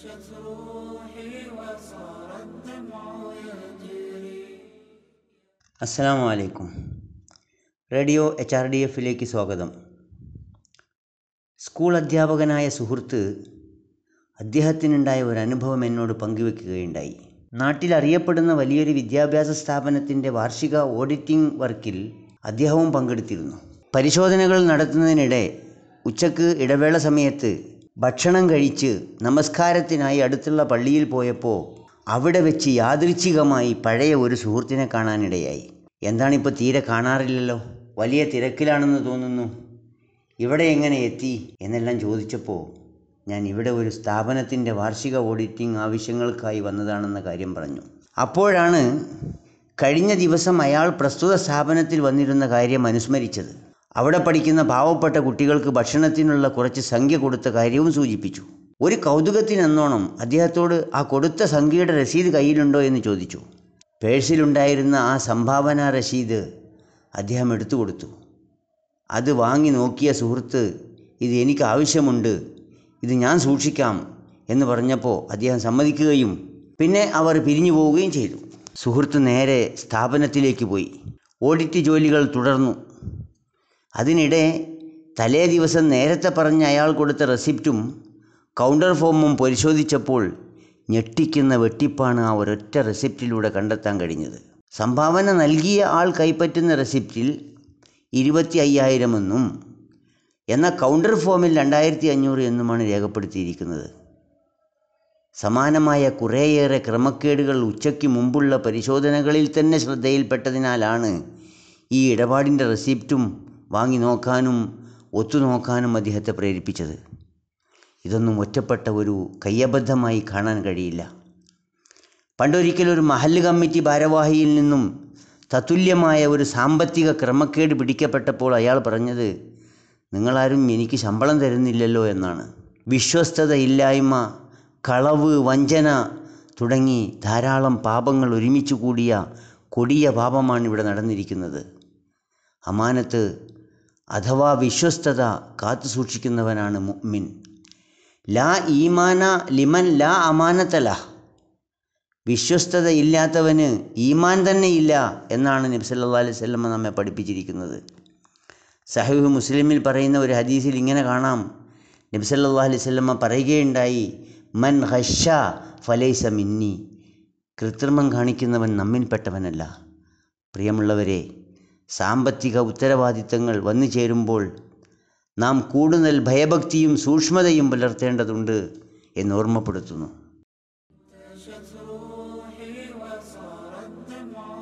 عاشت روحي وصار الدمع يجري അസ്സലാമു അലൈക്കും radio H R D എഫിലേക്ക് സ്വാഗതം സ്കൂൾ അധ്യാപകനായ സുഹൃത്ത് അദ്ദേഹത്തിനുണ്ടായ ഒരു അനുഭവം എന്നോട് പങ്കുവെക്കുകയുണ്ടായി നാട്ടിൽ അറിയപ്പെടുന്ന വലിയൊരു വിദ്യാഭ്യാസ സ്ഥാപനത്തിൻ്റെ വാർഷിക ഓഡിറ്റിംഗ് വർക്കിൽ അദ്ദേഹവും പങ്കെടുത്തിരുന്നു പരിശോധനകൾ നടത്തുന്നതിനിടെ ഉച്ചക്ക് ഇടവേള സമയത്ത് ഭക്ഷണം കഴിച്ച് നമസ്കാരത്തിനായി അടുത്തുള്ള പള്ളിയിൽ പോയപ്പോൾ അവിടെ വെച്ച് യാദൃച്ഛികമായി പഴയ ഒരു സുഹൃത്തിനെ കാണാനിടയായി എന്താണിപ്പോൾ തീരെ കാണാറില്ലല്ലോ വലിയ തിരക്കിലാണെന്ന് തോന്നുന്നു ഇവിടെ എങ്ങനെ എത്തി എന്നെല്ലാം ചോദിച്ചപ്പോൾ ഞാൻ ഇവിടെ ഒരു സ്ഥാപനത്തിൻ്റെ വാർഷിക ഓഡിറ്റിംഗ് ആവശ്യങ്ങൾക്കായി വന്നതാണെന്ന കാര്യം പറഞ്ഞു അപ്പോഴാണ് കഴിഞ്ഞ ദിവസം അയാൾ പ്രസ്തുത സ്ഥാപനത്തിൽ വന്നിരുന്ന കാര്യം അനുസ്മരിച്ചത് അവിടെ പഠിക്കുന്ന പാവപ്പെട്ട കുട്ടികൾക്ക് ഭക്ഷണത്തിനുള്ള കുറച്ച് സംഖ്യ കൊടുത്ത കാര്യവും സൂചിപ്പിച്ചു ഒരു കൗതുകത്തിനെന്നോണം അദ്ദേഹത്തോട് ആ കൊടുത്ത സംഖ്യയുടെ രസീത് കയ്യിലുണ്ടോ എന്ന് ചോദിച്ചു പേഴ്സിലുണ്ടായിരുന്ന ആ സംഭാവന രസീത് അദ്ദേഹം എടുത്തു കൊടുത്തു അത് വാങ്ങി നോക്കിയ സുഹൃത്ത് ഇത് എനിക്ക് ആവശ്യമുണ്ട് ഇത് ഞാൻ സൂക്ഷിക്കാം എന്ന് പറഞ്ഞപ്പോൾ അദ്ദേഹം സമ്മതിക്കുകയും പിന്നെ അവർ പിരിഞ്ഞു പോവുകയും ചെയ്തു സുഹൃത്ത് നേരെ സ്ഥാപനത്തിലേക്ക് പോയി ഓഡിറ്റ് ജോലികൾ തുടർന്നു അതിനിടെ തലേ ദിവസം നേരത്തെ പറഞ്ഞ അയാൾ കൊടുത്ത റെസിപ്റ്റും കൗണ്ടർ ഫോമും പരിശോധിച്ചപ്പോൾ ഞെട്ടിക്കുന്ന വെട്ടിപ്പാണ് ആ ഒരൊറ്റ റെസിപ്റ്റിലൂടെ കണ്ടെത്താൻ കഴിഞ്ഞത് സംഭാവന നൽകിയ ആൾ കൈപ്പറ്റുന്ന റെസിപ്റ്റിൽ ഇരുപത്തി അയ്യായിരമെന്നും എന്നാൽ കൗണ്ടർ ഫോമിൽ രണ്ടായിരത്തി അഞ്ഞൂറ് എന്നുമാണ് രേഖപ്പെടുത്തിയിരിക്കുന്നത് സമാനമായ കുറേയേറെ ക്രമക്കേടുകൾ ഉച്ചയ്ക്ക് മുമ്പുള്ള പരിശോധനകളിൽ തന്നെ ശ്രദ്ധയിൽപ്പെട്ടതിനാലാണ് ഈ ഇടപാടിൻ്റെ റെസിപ്റ്റും വാങ്ങി നോക്കാനും ഒത്തുനോക്കാനും അദ്ദേഹത്തെ പ്രേരിപ്പിച്ചത് ഇതൊന്നും ഒറ്റപ്പെട്ട ഒരു കയ്യബദ്ധമായി കാണാൻ കഴിയില്ല പണ്ടൊരിക്കൽ ഒരു മഹല്ല് കമ്മിറ്റി ഭാരവാഹിയിൽ നിന്നും തത്തുല്യമായ ഒരു സാമ്പത്തിക ക്രമക്കേട് പിടിക്കപ്പെട്ടപ്പോൾ അയാൾ പറഞ്ഞത് നിങ്ങളാരും എനിക്ക് ശമ്പളം തരുന്നില്ലല്ലോ എന്നാണ് വിശ്വസ്തത ഇല്ലായ്മ കളവ് വഞ്ചന തുടങ്ങി ധാരാളം പാപങ്ങൾ ഒരുമിച്ച് കൂടിയ കൊടിയ പാപമാണ് ഇവിടെ നടന്നിരിക്കുന്നത് അമാനത്ത് അഥവാ വിശ്വസ്തത കാത്തു സൂക്ഷിക്കുന്നവനാണ് മുഅ്മിൻ ലാ ഈമാന ലിമൻ ലാ അമാനത്തല വിശ്വസ്തത ഇല്ലാത്തവന് ഈമാൻ തന്നെ ഇല്ല എന്നാണ് നബി സല്ലല്ലാഹു അലൈഹി വസല്ലം നമ്മെ പഠിപ്പിച്ചിരിക്കുന്നത് സഹീഹ് മുസ്ലിമിൽ പറയുന്ന ഒരു ഹദീസിൽ ഇങ്ങനെ കാണാം നബി സല്ലല്ലാഹു അലൈഹി വസല്ലം പറയുകയുണ്ടായി മൻ ഹഷ ഫലൈസ മിന്നി കൃത്രിമം കാണിക്കുന്നവൻ നമ്മിൽപ്പെട്ടവനല്ല പ്രിയമുള്ളവരെ സാമ്പത്തിക ഉത്തരവാദിത്തങ്ങൾ വന്നു ചേരുമ്പോൾ നാം കൂടുതൽ ഭയഭക്തിയും സൂക്ഷ്മതയും പുലർത്തേണ്ടതുണ്ട് എന്ന് ഓർമ്മപ്പെടുത്തുന്നു عاشت روحي وصار الدمع